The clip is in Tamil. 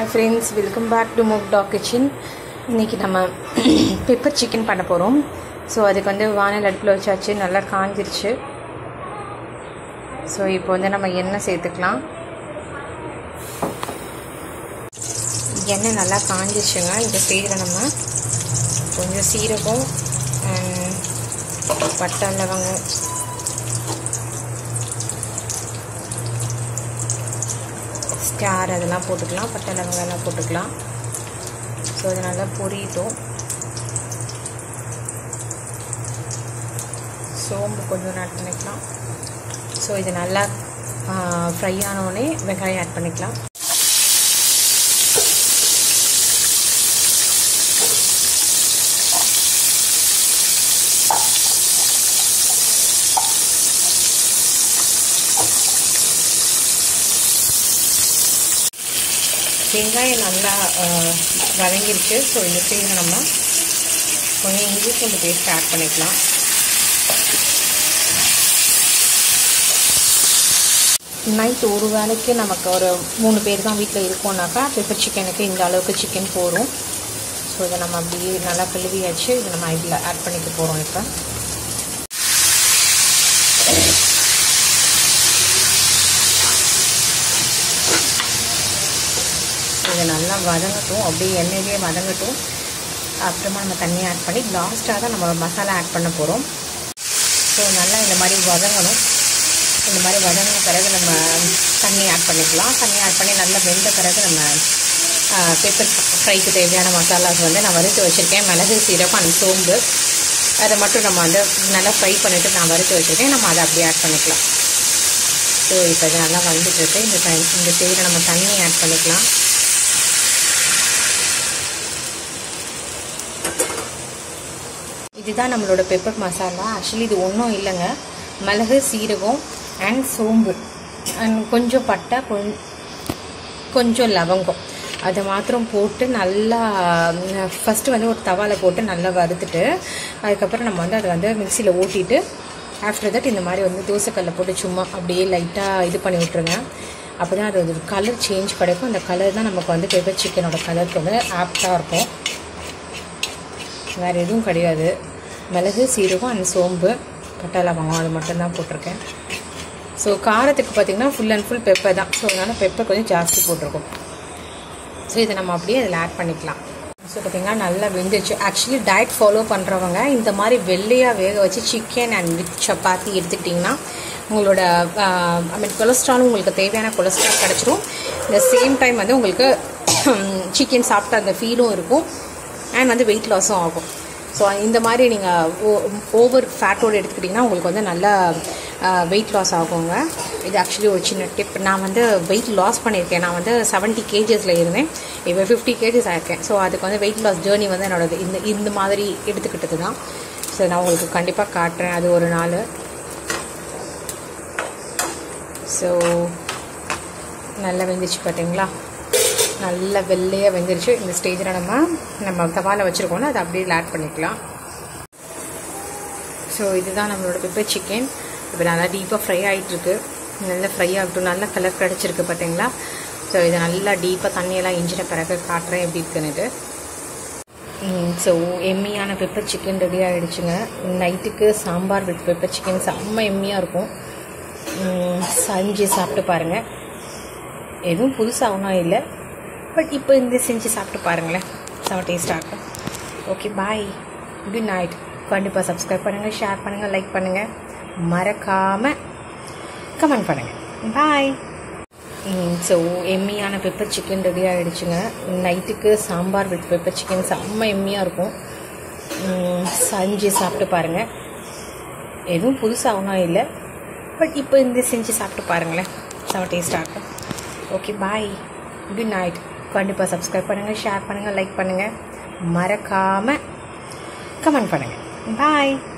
hi friends welcome back to மூக் டாக் கிச்சன் இன்றைக்கி நம்ம பெப்பர் சிக்கன் பண்ண போகிறோம் ஸோ அதுக்கு வந்து வானல் அடுப்பில் வச்சாச்சு நல்லா காஞ்சிருச்சு ஸோ இப்போ வந்து நம்ம எண்ணெய் சேர்த்துக்கலாம் எண்ணெய் நல்லா காஞ்சிருச்சுங்க இந்த ஸ்டேஜில் நம்ம கொஞ்சம் சீரகம் and பட்டை லவங்கம் ஸ்டார் அதெல்லாம் போட்டுக்கலாம் பட்டை லவங்கம் எல்லாம் போட்டுக்கலாம் ஸோ அது நல்லா பொரியட்டும் சோம்பு கொஞ்சம் ஆட் பண்ணிக்கலாம் ஸோ இது நல்லா ஃப்ரை ஆனோடனே வெங்காயம் ஆட் பண்ணிக்கலாம் வெங்காயம் நல்லா வதங்கிருச்சு ஸோ இந்த ஸ்டேஜில் நம்ம கொஞ்சம் இஞ்சி பூண்டு பேஸ்ட் ஆட் பண்ணிக்கலாம் நைட் ஒரு வேளைக்கு நமக்கு ஒரு மூணு பேர் தான் வீட்டில் இருக்கோம்னாக்கா பெப்பர் சிக்கனுக்கு இந்த அளவுக்கு சிக்கன் போடும் ஸோ இதை நம்ம அப்படியே நல்லா கழுவியாச்சு இதை நம்ம இதில் ஆட் பண்ணிக்க போகிறோம் இப்போ இதை நல்லா வதங்கட்டும் அப்படியே எண்ணெயிலே வதங்கட்டும் அப்புறமா நம்ம தண்ணியை ஆட் பண்ணி லாஸ்ட்டாக தான் நம்ம மசாலா ஆட் பண்ண போகிறோம் ஸோ நல்லா இந்த மாதிரி வதங்கணும் இந்த மாதிரி வதங்கின பிறகு நம்ம தண்ணி ஆட் பண்ணிக்கலாம் தண்ணி ஆட் பண்ணி நல்லா வெந்த பிறகு நம்ம பெப்பர் ஃப்ரைக்கு தேவையான மசாலாஸ் வந்து நான் வறுத்து வச்சுருக்கேன் மிளகு சீரகம் அண்ட் சோம்பு அதை மட்டும் நம்ம வந்து நல்லா ஃப்ரை பண்ணிவிட்டு நான் வறுத்து வச்சுருக்கேன் நம்ம அதை அப்படியே ஆட் பண்ணிக்கலாம் ஸோ இப்போ இது நல்லா வந்துட்டுருக்கு இந்த த இந்த ஸ்டேஜில் நம்ம தண்ணி ஆட் பண்ணிக்கலாம் இதுதான் நம்மளோட பெப்பர் மசாலா ஆக்சுவலி இது ஒன்றும் இல்லைங்க மிளகு சீரகம் அண்ட் சோம்பு அண்ட் கொஞ்சம் பட்டை கொஞ்சம் லவங்கம் அதை மாத்திரம் போட்டு நல்லா ஃபஸ்ட்டு வந்து ஒரு தவாவில் போட்டு நல்லா வறுத்துட்டு அதுக்கப்புறம் நம்ம வந்து அதை வந்து மிக்சியில் ஓட்டிட்டு ஆஃப்டர் தட் இந்த மாதிரி வந்து தோசைக்கல்ல போட்டு சும்மா அப்படியே லைட்டாக இது பண்ணி விட்ருங்க அப்போ தான் அது ஒரு கலர் சேஞ்ச் கிடைக்கும் அந்த கலர் தான் நமக்கு வந்து பெப்பர் சிக்கனோட கலருக்கு வந்து ஆப்டாக இருக்கும் வேறு எதுவும் கிடையாது மிளகு சீரகம் அண்ட் சோம்பு பட்டை லவங்கம் அது மட்டும்தான் போட்டிருக்கேன் ஸோ காரத்துக்கு பார்த்திங்கன்னா ஃபுல் அண்ட் ஃபுல் பெப்பர் தான் ஸோ அதனால் பெப்பர் கொஞ்சம் ஜாஸ்தி போட்டிருக்கோம் ஸோ இதை நம்ம அப்படியே அதில் ஆட் பண்ணிக்கலாம் ஸோ பார்த்திங்கன்னா நல்லா வெந்துருச்சு ஆக்சுவலி டயட் ஃபாலோ பண்ணுறவங்க இந்த மாதிரி வெள்ளையாக வேக வச்சு சிக்கன் அண்ட் வித் சப்பாத்தி எடுத்துக்கிட்டிங்கன்னா உங்களோட ஐ மீன் கொலஸ்ட்ராலும் உங்களுக்கு தேவையான கொலஸ்ட்ரால் கிடச்சிரும் இந்த சேம் டைம் வந்து உங்களுக்கு சிக்கன் சாப்பிட்ட அந்த ஃபீலும் இருக்கும் அண்ட் வந்து வெயிட் லாஸும் ஆகும் ஸோ இந்த மாதிரி நீங்கள் ஓவர் ஃபேட்டோடு எடுத்துக்கிட்டிங்கன்னா உங்களுக்கு வந்து நல்லா வெயிட் லாஸ் ஆகுங்க இது ஆக்சுவலி ஒரு சின்ன டிப் நான் வந்து வெயிட் லாஸ் பண்ணியிருக்கேன் நான் வந்து செவன்ட்டி கேஜஸில் இருந்தேன் இப்போ ஃபிஃப்டி கேஜஸ் ஆயிருக்கேன் ஸோ அதுக்கு வந்து வெயிட் லாஸ் ஜேர்னி வந்து என்னோட இந்த இந்த மாதிரி எடுத்துக்கிட்டது தான் ஸோ நான் உங்களுக்கு கண்டிப்பாக காட்டுறேன் அது ஒரு நாள் ஸோ நல்லா வெந்துச்சு பார்த்தீங்களா நல்லா வெள்ளையாக வெந்துருச்சு இந்த ஸ்டேஜில் நம்ம நம்ம தவாவில் வச்சுருக்கோம்ல அதை அப்படியே ஆட் பண்ணிக்கலாம் ஸோ இதுதான் நம்மளோட பெப்பர் சிக்கன் இப்போ நல்லா டீப்பாக ஃப்ரை ஆகிட்டுருக்கு நல்லா ஃப்ரை ஆகட்டும் நல்ல கலர் கிடச்சிருக்கு பார்த்தீங்களா ஸோ இதை நல்லா டீப்பாக தண்ணியெல்லாம் இஞ்சின பிறகு காட்டுறேன் எப்படி இருக்குன்னுட்டு ஸோ எம்மியான பெப்பர் சிக்கன் ரெடி ஆகிடுச்சுங்க நைட்டுக்கு சாம்பார் வித் பெப்பர் சிக்கன் செம்ம எம்மியாக இருக்கும் செஞ்சு சாப்பிட்டு பாருங்கள் எதுவும் புதுசாகணும் இல்லை பட் இப்போ இந்த செஞ்சு சாப்பிட்டு பாருங்களேன் செம்ம டேஸ்ட்டாக இருக்கும் ஓகே பாய் குட் நைட் கண்டிப்பாக சப்ஸ்கிரைப் பண்ணுங்கள் ஷேர் பண்ணுங்கள் லைக் பண்ணுங்கள் மறக்காமல் கமெண்ட் பண்ணுங்கள் பாய் ஸோ எம்மியான பெப்பர் சிக்கன் ரெடி ஆகிடுச்சுங்க நைட்டுக்கு சாம்பார் வித் பெப்பர் சிக்கன் செம்ம எம்மியாக இருக்கும் செஞ்சு சாப்பிட்டு பாருங்கள் எதுவும் புதுசாகணும் இல்லை பட் இப்போ இந்த செஞ்சு சாப்பிட்டு பாருங்களேன் செம்ம டேஸ்ட்டாக இருக்கும் ஓகே பாய் குட் நைட் கண்டிப்பாக சப்ஸ்கிரைப் பண்ணுங்கள் ஷேர் பண்ணுங்கள் லைக் பண்ணுங்கள் மறக்காமல் கமெண்ட் பண்ணுங்கள் பாய்